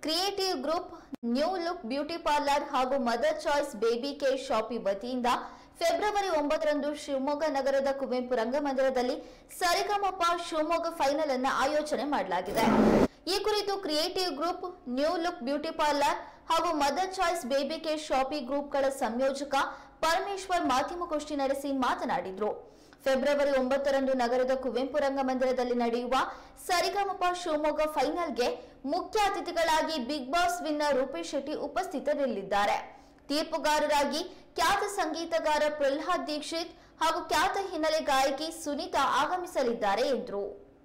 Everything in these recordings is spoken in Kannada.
creative group new look beauty parlour ಹಾಗೂ mother choice baby care shoppe ವತಿಯಿಂದ ಫೆಬ್ರವರಿ ಒಂಬತ್ತರಂದು ಶಿವಮೊಗ್ಗ ನಗರದ ಕುವೆಂಪು ರಂಗಮಂದಿರದಲ್ಲಿ ಸರಿಗಮಪ ಶಿವಮೊಗ್ಗ ಫೈನಲ್ ಅನ್ನ ಆಯೋಜನೆ ಮಾಡಲಾಗಿದೆ ಈ ಕುರಿತು creative group new look beauty parlour ಹಾಗೂ mother choice baby care shoppe ಗ್ರೂಪ್ಗಳ ಸಂಯೋಜಕ ಪರಮೇಶ್ವರ್ ಮಾಧ್ಯಮಗೋಷ್ಠಿ ನಡೆಸಿ ಮಾತನಾಡಿದ್ರು ಫೆಬ್ರವರಿ ಒಂಬತ್ತರಂದು ನಗರದ ಕುವೆಂಪು ರಂಗಮಂದಿರದಲ್ಲಿ ನಡೆಯುವ ಸರಿಗಮಪ ಶಿವಮೊಗ್ಗ ಫೈನಲ್ಗೆ ಮುಖ್ಯ ಅತಿಥಿಗಳಾಗಿ Big Boss winner Rupesh Shetty ಉಪಸ್ಥಿತರಿರಲಿದ್ದಾರೆ ತೀರ್ಪುಗಾರರಾಗಿ ಖ್ಯಾತ ಸಂಗೀತಗಾರ ಪ್ರಹ್ಲಾದ್ ದೀಕ್ಷಿತ್ ಹಾಗೂ ಖ್ಯಾತ ಹಿನ್ನೆಲೆ ಗಾಯಕಿ ಸುನೀತಾ ಆಗಮಿಸಲಿದ್ದಾರೆ ಎಂದರು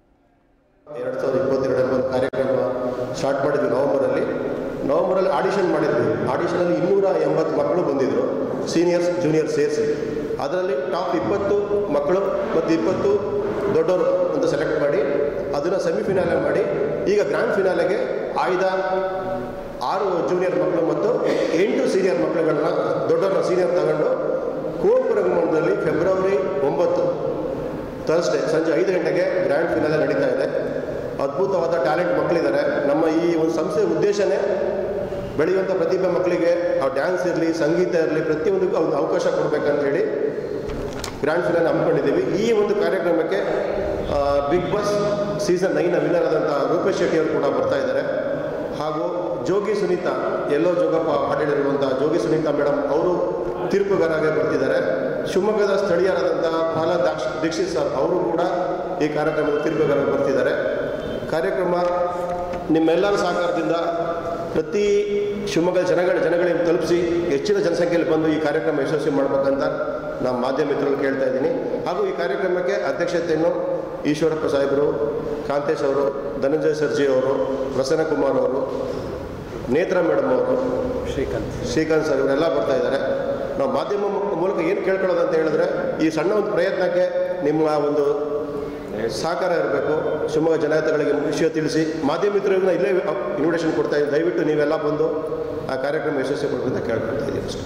ಎರಡು ಸಾವಿರದ ಇಪ್ಪತ್ತೆರಡರಲ್ಲಿ ಒಂದು ಕಾರ್ಯಕ್ರಮ ಸ್ಟಾರ್ಟ್ ಮಾಡಿದ್ವಿ ನವಂಬರಲ್ಲಿ ನವಂಬರಲ್ಲಿ ಆಡಿಷನ್ ಮಾಡಿದ್ವಿ ಆಡಿಷನಲ್ಲಿ ಇನ್ನೂರ ಎಂಬತ್ತು ಮಕ್ಕಳು ಬಂದಿದ್ದರು ಸೀನಿಯರ್ಸ್ ಜೂನಿಯರ್ಸ್ ಸೇರಿಸಿ ಅದರಲ್ಲಿ ಟಾಪ್ ಇಪ್ಪತ್ತು ಮಕ್ಕಳು ಮತ್ತು ಇಪ್ಪತ್ತು ದೊಡ್ಡವರು ಅಂತ ಸೆಲೆಕ್ಟ್ ಮಾಡಿ ಅದನ್ನು ಸೆಮಿಫಿನಾಲೆ ಮಾಡಿ ಈಗ ಗ್ರ್ಯಾಂಡ್ ಫಿನಾಲೆಗೆ ಆಯ್ದ ಆರು ಜೂನಿಯರ್ ಮಕ್ಕಳು ಮತ್ತು ಎಂಟು ಸೀನಿಯರ್ ಮಕ್ಕಳುಗಳನ್ನ ದೊಡ್ಡವ್ರನ್ನ ಸೀನಿಯರ್ ತಗೊಂಡು ಕುವೆಂಪು ರಂಗಮಂದಿರದಲ್ಲಿ ಫೆಬ್ರವರಿ ಒಂಬತ್ತು ಥರ್ಸ್ಡೇ ಸಂಜೆ ಐದು ಗಂಟೆಗೆ ಗ್ರ್ಯಾಂಡ್ ಫಿನಾಲೆ ನಡೀತಾ ಇದೆ ಅದ್ಭುತವಾದ ಟ್ಯಾಲೆಂಟ್ ಮಕ್ಕಳಿದ್ದಾರೆ ನಮ್ಮ ಈ ಒಂದು ಸಂಸ್ಥೆಯ ಉದ್ದೇಶನೇ ಬೆಳೆಯುವಂಥ ಪ್ರತಿಭೆ ಮಕ್ಕಳಿಗೆ ಆ ಡ್ಯಾನ್ಸ್ ಇರಲಿ ಸಂಗೀತ ಇರಲಿ ಪ್ರತಿಯೊಂದಕ್ಕೂ ಒಂದು ಅವಕಾಶ ಕೊಡಬೇಕಂತ ಹೇಳಿ ಗ್ರ್ಯಾಂಡ್ ಫಿನಾಲೆ ಹಮ್ಮಿಕೊಂಡಿದ್ದೀವಿ ಈ ಒಂದು ಕಾರ್ಯಕ್ರಮಕ್ಕೆ Big Boss season nine winner ಆದಂಥ ರೂಪೇಶ್ ಶೆಟ್ಟಿ ಅವರು ಕೂಡ ಬರ್ತಾ ಇದ್ದಾರೆ ಹಾಗೂ ಜೋಗಿ ಸುನೀತಾ ಎಲ್ಲೋ ಜೋಗಪ್ಪ ಹಾಡಿರುವಂಥ ಜೋಗಿ ಸುನೀತಾ ಮೇಡಮ್ ಅವರು ತೀರ್ಪುಗಾರಾಗಿ ಬರ್ತಿದ್ದಾರೆ ಶಿವಮೊಗ್ಗದ ಸ್ಥಳೀಯರಾದಂಥ ಪ್ರಹ್ಲಾದ್ ದಾಕ್ಷ್ ದೀಕ್ಷಿತ್ ಸರ್ ಅವರು ಕೂಡ ಈ ಕಾರ್ಯಕ್ರಮದ ತೀರ್ಪುಗಾರಾಗಿ ಬರ್ತಿದ್ದಾರೆ ಕಾರ್ಯಕ್ರಮ ನಿಮ್ಮೆಲ್ಲರ ಸಹಕಾರದಿಂದ ಪ್ರತಿ ಶಿವಮೊಗ್ಗದ ಜನಗಳ ಜನಗಳಿಗೆ ತಲುಪಿಸಿ ಹೆಚ್ಚಿನ ಜನಸಂಖ್ಯೆಯಲ್ಲಿ ಬಂದು ಈ ಕಾರ್ಯಕ್ರಮ ಯಶಸ್ವಿ ಮಾಡಬೇಕಂತ ನಾವು ಮಾಧ್ಯಮ ಮಿತ್ರರು ಕೇಳ್ತಾ ಇದ್ದೀನಿ ಹಾಗೂ ಈ ಕಾರ್ಯಕ್ರಮಕ್ಕೆ ಅಧ್ಯಕ್ಷತೆಯನ್ನು ಈಶ್ವರಪ್ಪ ಸಾಹೇಬರು ಕಾಂತೇಶ್ ಅವರು ಧನಂಜಯ ಸರ್ಜಿ ಅವರು ಪ್ರಸನ್ನ ಕುಮಾರ್ ಅವರು ನೇತ್ರ ಮೇಡಮ್ ಅವರು ಶ್ರೀಕಾಂತ್ ಶ್ರೀಕಾಂತ್ ಸರ್ ಇವರೆಲ್ಲ ಬರ್ತಾ ಇದ್ದಾರೆ ನಾವು ಮಾಧ್ಯಮ ಮೂಲಕ ಏನು ಕೇಳ್ಕೊಳ್ಳೋದು ಅಂತ ಹೇಳಿದ್ರೆ ಈ ಸಣ್ಣ ಒಂದು ಪ್ರಯತ್ನಕ್ಕೆ ನಿಮ್ಮ ಒಂದು ಸಹಕಾರ ಇರಬೇಕು ಶಿವಮೊಗ್ಗ ಜನತೆಗಳಿಗೆ ವಿಷಯ ತಿಳಿಸಿ ಮಾಧ್ಯಮ ಮಿತ್ರರನ್ನ ಇಲ್ಲೇ ಇನ್ವಿಟೇಷನ್ ಕೊಡ್ತಾ ಇದ್ದೀವಿ ದಯವಿಟ್ಟು ನೀವೆಲ್ಲ ಬಂದು ಆ ಕಾರ್ಯಕ್ರಮ ಯಶಸ್ವಿ ಕೊಡಬೇಕು ಅಂತ ಕೇಳ್ಕೊಳ್ತಾ ಇದ್ದೀವಿ ಅಷ್ಟೇ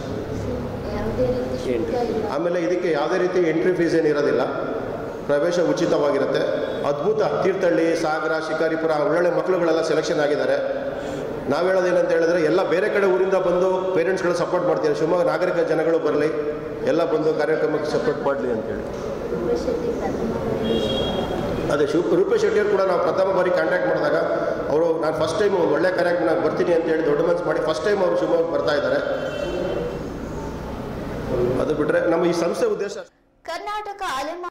ಆಮೇಲೆ ಇದಕ್ಕೆ ಯಾವುದೇ ರೀತಿ ಎಂಟ್ರಿ ಫೀಸ್ ಏನು ಇರೋದಿಲ್ಲ ಪ್ರವೇಶ ಉಚಿತವಾಗಿರುತ್ತೆ ಅದ್ಭುತ ತೀರ್ಥಹಳ್ಳಿ ಸಾಗರ ಶಿಕಾರಿಪುರ ಒಳ್ಳೊಳ್ಳೆ ಮಕ್ಕಳುಗಳೆಲ್ಲ ಸೆಲೆಕ್ಷನ್ ಆಗಿದ್ದಾರೆ ನಾವು ಹೇಳೋದು ಏನಂತ ಹೇಳಿದ್ರೆ ಎಲ್ಲ ಬೇರೆ ಕಡೆ ಊರಿಂದ ಬಂದು ಪೇರೆಂಟ್ಸ್ಗಳು ಸಪೋರ್ಟ್ ಮಾಡ್ತೀವಿ ಶಿವಮೊಗ್ಗ ನಾಗರಿಕ ಜನಗಳು ಬರಲಿ ಎಲ್ಲ ಬಂದು ಕಾರ್ಯಕ್ರಮಕ್ಕೆ ಸಪೋರ್ಟ್ ಮಾಡಲಿ ಅಂತೇಳಿ ಅದೇ ಶಿವ ರೂಪೇಶ್ ಶೆಟ್ಟಿಯವರು ಕೂಡ ನಾವು ಪ್ರಥಮ ಬಾರಿ ಕಾಂಟ್ಯಾಕ್ಟ್ ಮಾಡಿದಾಗ ಅವರು ನಾನು ಫಸ್ಟ್ ಟೈಮ್ ಒಂದು ಒಳ್ಳೆ ಕಾರ್ಯಕ್ರಮ ನಾನು ಬರ್ತೀನಿ ಅಂತ ಹೇಳಿ ದೊಡ್ಡ ಮನಸ್ಸು ಮಾಡಿ ಫಸ್ಟ್ ಟೈಮ್ ಅವರು ಶಿವಮೊಗ್ಗ ಬರ್ತಾ ಇದ್ದಾರೆ ಅದು ಬಿಟ್ಟರೆ ನಮ್ಮ ಈ ಸಂಸ್ಥೆ ಉದ್ದೇಶ ಕರ್ನಾಟಕ ಅಲೆಮಾ